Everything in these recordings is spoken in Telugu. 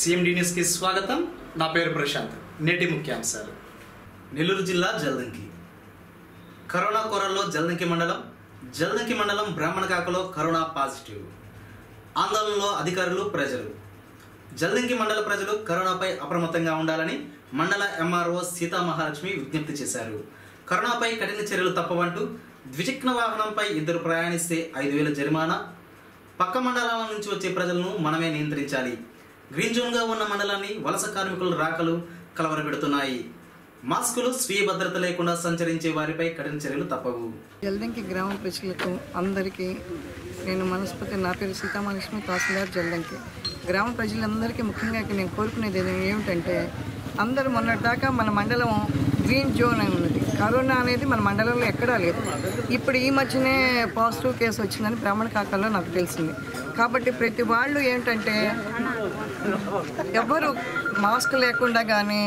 సిఎండి న్యూస్కి స్వాగతం నా పేరు ప్రశాంత్ నేటి ముఖ్యాంశాలు నెల్లూరు జిల్లా జల్దంకి కరోనా కోరల్లో జల్దంకి మండలం జల్దంకి మండలం బ్రాహ్మణకాకలో కరోనా పాజిటివ్ ఆందోళనలో అధికారులు ప్రజలు జల్దంకి మండల ప్రజలు కరోనాపై అప్రమత్తంగా ఉండాలని మండల ఎంఆర్ఓ సీతామహాలక్ష్మి విజ్ఞప్తి చేశారు కరోనాపై కఠిన చర్యలు తప్పవంటూ ద్విచక్ర వాహనంపై ఇద్దరు ప్రయాణిస్తే ఐదు వేల జరిమానా పక్క మండలాల నుంచి వచ్చే ప్రజలను మనమే నియంత్రించాలి గ్రీన్ జోన్గా ఉన్న మండలాన్ని వలస కార్మికుల రాకలు కలవరపెడుతున్నాయి మాస్కులు స్వీయ భద్రత లేకుండా సంచరించే వారిపై కఠిన చర్యలు తప్పవు జల్దంకి గ్రామ ప్రజలకు అందరికీ నేను మనస్ఫూర్తి నా పేరు సీతామహాలక్ష్మి తహసీల్దార్ జల్దంకి గ్రామ ప్రజలందరికీ ముఖ్యంగా ఇక్కడ నేను కోరుకునేది ఏది- ఏమిటంటే అందరూ మొన్నటిదాకా మన మండలం గ్రీన్ జోన్ అని ఉన్నది కరోనా అనేది మన మండలంలో ఎక్కడా లేదు ఇప్పుడు ఈ మధ్యనే పాజిటివ్ కేసు వచ్చిందని బ్రాహ్మణ కాకల్లో నాకు తెలిసింది కాబట్టి ప్రతి వాళ్ళు ఏంటంటే ఎవ్వరు మాస్క్ లేకుండా కానీ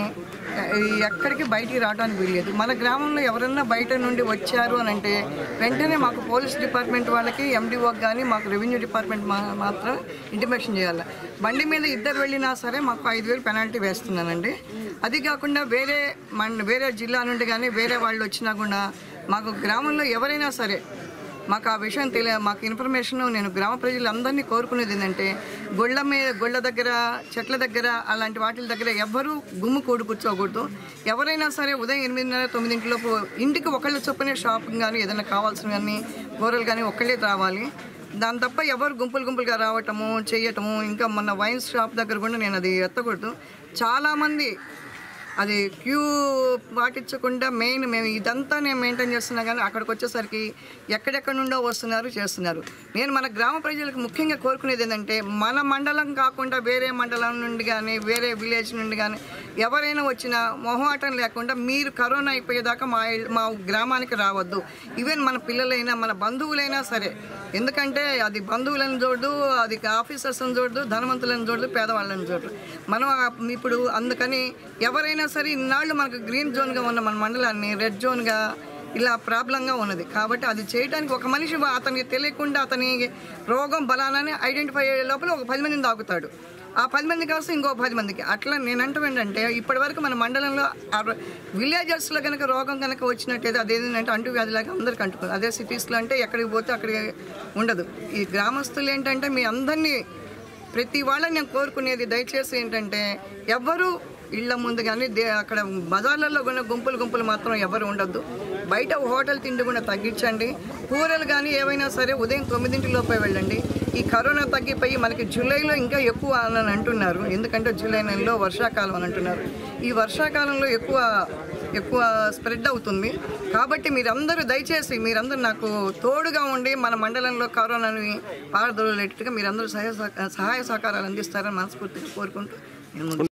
ఎక్కడికి బయటికి రావడానికి వీల్లేదు మన గ్రామంలో ఎవరన్నా బయట నుండి వచ్చారు అని అంటే వెంటనే మాకు పోలీస్ డిపార్ట్మెంట్ వాళ్ళకి ఎండిఓకి కానీ మాకు రెవెన్యూ డిపార్ట్మెంట్ మా- మాత్రం ఇంటిమేషన్ చేయాలి బండి మీద ఇద్దరు వెళ్ళినా సరే మాకు ఐదు వేలు పెనాల్టీ వేస్తున్నానండి అది కాకుండా వేరే మన వేరే జిల్లా నుండి కానీ వేరే వాళ్ళు వచ్చినా కూడా మాకు గ్రామంలో ఎవరైనా సరే మాకు ఆ విషయం తెలియ మాకు ఇన్ఫర్మేషన్ నేను గ్రామ ప్రజలందరినీ కోరుకునేది ఏంటంటే గొళ్ళ మీద గొళ్ళ దగ్గర చెట్ల దగ్గర అలాంటి వాటి దగ్గర ఎవ్వరూ గుమ్ము కూడు కూర్చోకూడదు ఎవరైనా సరే ఉదయం ఎనిమిదిన్నర తొమ్మిదింటిలోపు ఇంటికి ఒకళ్ళ చొప్పునే షాపింగ్ కానీ ఏదైనా కావాల్సిన కానీ కూరలు కానీ ఒక్కళ్ళే రావాలి దాని తప్ప ఎవరు గుంపులు గుంపులుగా రావటము చేయటము ఇంకా మొన్న వైన్ షాప్ దగ్గర కూడా నేను అది ఎత్తకూడదు చాలామంది అది క్యూ పాటించకుండా మెయిన్ మేము ఇదంతా నేను మెయింటైన్ చేస్తున్నా కానీ అక్కడికి వచ్చేసరికి ఎక్కడెక్కడ నుండో వస్తున్నారు చేస్తున్నారు నేను మన గ్రామ ప్రజలకు ముఖ్యంగా కోరుకునేది ఏంటంటే మన మండలం కాకుండా వేరే మండలం నుండి కానీ వేరే విలేజ్ నుండి కానీ ఎవరైనా వచ్చినా మొహమాటం లేకుండా మీరు కరోనా అయిపోయేదాకా మా ఇల్- మా గ్రామానికి రావద్దు ఈవెన్ మన పిల్లలైనా మన బంధువులైనా సరే ఎందుకంటే అది బంధువులను చూడదు అది ఆఫీసర్స్ని చూడదు ధనవంతులను చూడదు పేదవాళ్ళని చూడదు మనం ఆ- ఇప్పుడు అందుకని ఎవరైనా సరే ఇన్నాళ్ళు మనకు గ్రీన్ జోన్గా ఉన్న మన మండలాన్ని రెడ్ జోన్గా ఇలా ప్రాబ్లంగా ఉన్నది కాబట్టి అది చేయడానికి ఒక మనిషి వా- అతనికి తెలియకుండా అతని రోగం బలానని ఐడెంటిఫై అయ్యే లోపల ఒక పది మందిని తాగుతాడు ఆ పది మంది కలిసి ఇంకో పది మందికి అట్లా నేను అంటూ ఏంటంటే ఇప్పటి వరకు మన మండలంలో విలేజెస్లో కనుక రోగం కనుక వచ్చినట్టయితే అదేంటంటే అంటు వ్యాధిలాగా అందరికి అంటుకుంది అదే సిటీస్లో అంటే ఎక్కడికి పోతే అక్కడికి ఉండదు ఈ గ్రామస్తులు ఏంటంటే మీ అందరినీ ప్రతి వాళ్ళని నేను కోరుకునేది దయచేసి ఏంటంటే ఎవ్వరూ ఇళ్ల ముందు కానీ దే అక్కడ బజార్లలో కూడా గుంపులు గుంపులు మాత్రం ఎవరు ఉండొద్దు బయట హోటల్ తిండి కూడా తగ్గించండి కూరలు కానీ ఏవైనా సరే ఉదయం తొమ్మిదింటి లోపే వెళ్ళండి ఈ కరోనా తగ్గిపోయి మనకి జూలైలో ఇంకా ఎక్కువ అని అంటున్నారు ఎందుకంటే జూలై నెలలో వర్షాకాలం అని అంటున్నారు ఈ వర్షాకాలంలో ఎక్కువ ఎక్కువ స్ప్రెడ్ అవుతుంది కాబట్టి మీరందరూ దయచేసి మీరందరూ నాకు తోడుగా ఉండి మన మండలంలో కరోనాని పారదోలేటట్టుగా మీరందరూ సహాయ సహ- సహాయ సహకారాలు అందిస్తారని మనస్ఫూర్తిగా కోరుకుంటూ నేను ముందుకు